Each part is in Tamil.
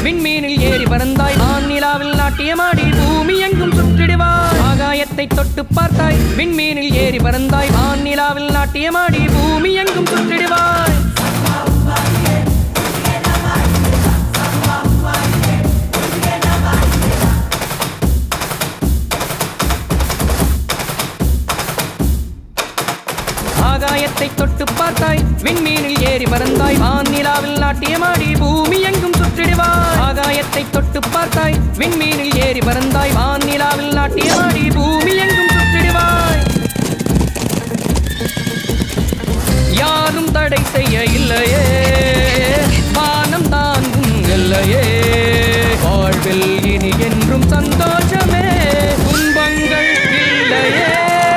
விண்மீனில் ஏறி பறந்தாய் நான் நிலாவில் நாட்டியமாடி பூமி எங்கும் சுற்றிடுவாய் ஆகாயத்தை தொட்டு பார்த்தாய் விண்மீனில் ஏறி பறந்தாய் நான் நிலாவில் நாட்டியமாடி பூமி எங்கும் சுற்றிடுவாய் ஆகாயத்தை தொட்டு பார்த்தாய் விண்மீனில் ஏறி பறந்தாய் வான் நிலாவில் நாட்டியமாடி பூமி எங்கும் சுற்றிடுவாய் ஆகாயத்தை தொட்டு பார்த்தாய் விண்மீனில் ஏறி பறந்தாய் வான் நிலாவில் நாட்டியமாடி பூமி எங்கும் சுற்றிடுவாய் யாரும் தடை செய்ய இல்லையே வானம் தாங்கும் இல்லையே வாழ்வில் இனி என்றும் சந்தோஷமே துன்பங்கள் இல்லையே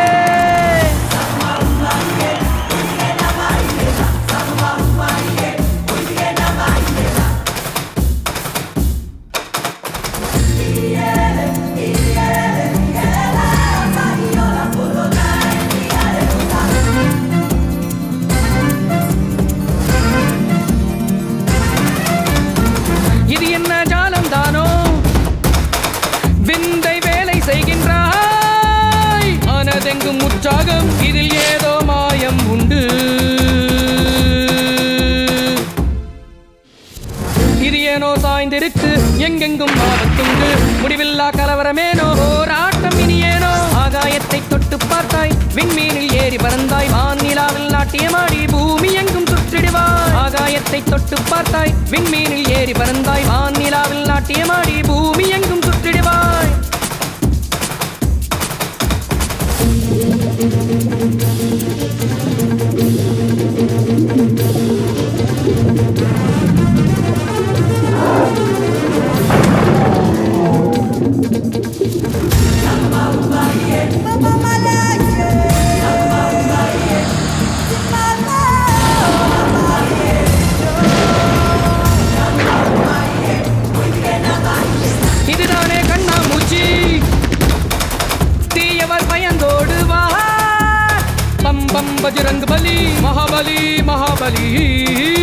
இது என்ன ஜாலம் தானோ விந்தை வேலை செய்கின்றாய் மனதெங்கும் உற்சாகம் இதில் ஏதோ மாயம் உண்டு இது ஏனோ சாய்ந்திருக்கு எங்கெங்கும் ஆபத்துண்டு முடிவில்லா கலவரமேனோ போராட்டம் இனி ஏனோ ஆகாயத்தை தொட்டு பார்த்தாய் விண்மீனில் ஏறி பறந்தாய் வான் நிலாவில் நாட்டியமாடி பூமி எங்கும் சுற்றிடுவாய் ஆகாயத்தை தொட்டு பார்த்தாய் விண்மீனில் ஏறி பறந்தாய் வான் நிலாவில் நாட்டியமாடி பூமி எங்கும் சுற்றிடுவாய் இதுதானே கண்ணாமூச்சி தீயவர் பயந்தோடு வா பம் பம் பஜ்ரங் பலி மகாபலி மகாபலி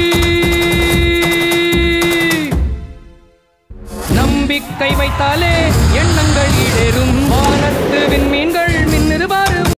நம்பிக்கை வைத்தாலே